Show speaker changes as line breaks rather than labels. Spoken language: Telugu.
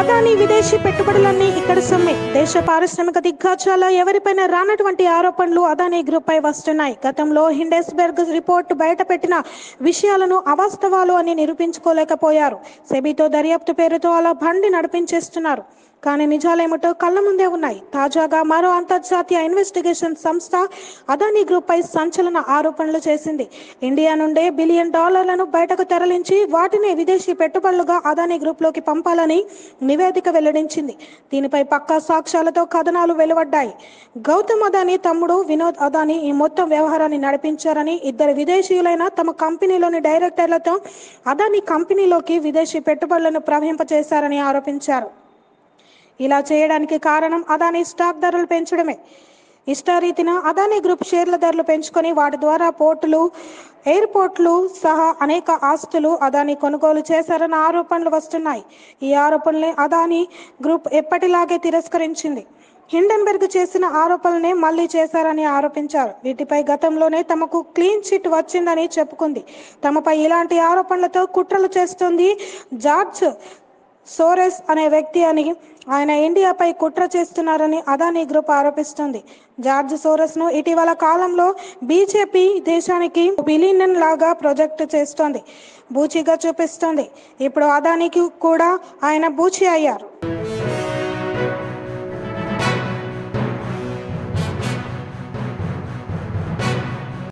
అదాని విదేశీ పెట్టుబడులన్నీ ఇక్కడ సమ్మె దేశ పారిశ్రామిక దిగ్గజాల ఎవరిపైన రానటువంటి ఆరోపణలు అదానీ గ్రూప్ పై వస్తున్నాయి గతంలో హిండెస్బెర్గ్ రిపోర్ట్ బయటపెట్టిన విషయాలను అవాస్తవాలు అని నిరూపించుకోలేకపోయారు సెబీతో దర్యాప్తు పేరుతో అలా బండి నడిపించేస్తున్నారు కానీ నిజాలేమిటో కళ్ళ ముందే ఉన్నాయి తాజాగా మరో అంతర్జాతీయ ఇన్వెస్టిగేషన్ సంస్థ అదానీ గ్రూప్ పై సంచలన ఆరోపణలు చేసింది ఇండియా నుండే బిలియన్ డాలర్లను బయటకు తరలించి వాటిని విదేశీ పెట్టుబడులుగా అదానీ గ్రూప్ లోకి పంపాలని నివేదిక వెల్లడించింది దీనిపై పక్కా సాక్ష్యాలతో కథనాలు వెలువడ్డాయి గౌతమ్ అదానీ తమ్ముడు వినోద్ అదానీ ఈ మొత్తం వ్యవహారాన్ని నడిపించారని ఇద్దరు విదేశీయులైన తమ కంపెనీలోని డైరెక్టర్లతో అదానీ కంపెనీలోకి విదేశీ పెట్టుబడులను ప్రవహింపచేశారని ఆరోపించారు ఇలా చేయడానికి కారణం అదానీ స్టాక్ ధరలు పెంచడమే ఇష్టారీతిన అదానీ గ్రూప్ షేర్ల ధరలు పెంచుకొని వాటి ద్వారా పోర్టులు ఎయిర్పోర్ట్లు సహా అనేక ఆస్తులు అదానీ కొనుగోలు చేశారన్న ఆరోపణలు వస్తున్నాయి ఈ ఆరోపణలే అదానీ గ్రూప్ ఎప్పటిలాగే తిరస్కరించింది హిండెన్బెర్గ్ చేసిన ఆరోపణలనే మళ్లీ చేశారని ఆరోపించారు వీటిపై గతంలోనే తమకు క్లీన్ చిట్ వచ్చిందని చెప్పుకుంది తమపై ఇలాంటి ఆరోపణలతో కుట్రలు చేస్తుంది జార్జ్ సోరెస్ అనే వ్యక్తి అని ఆయన ఇండియాపై కుట్ర చేస్తున్నారని అదానీ గ్రూప్ ఆరోపిస్తుంది జార్జ్ సోరెస్ ను ఇటీవల కాలంలో బీజేపీ దేశానికి బిలీనన్ లాగా ప్రొజెక్ట్ చేస్తోంది బూచిగా చూపిస్తోంది ఇప్పుడు అదానికి కూడా ఆయన బూచి అయ్యారు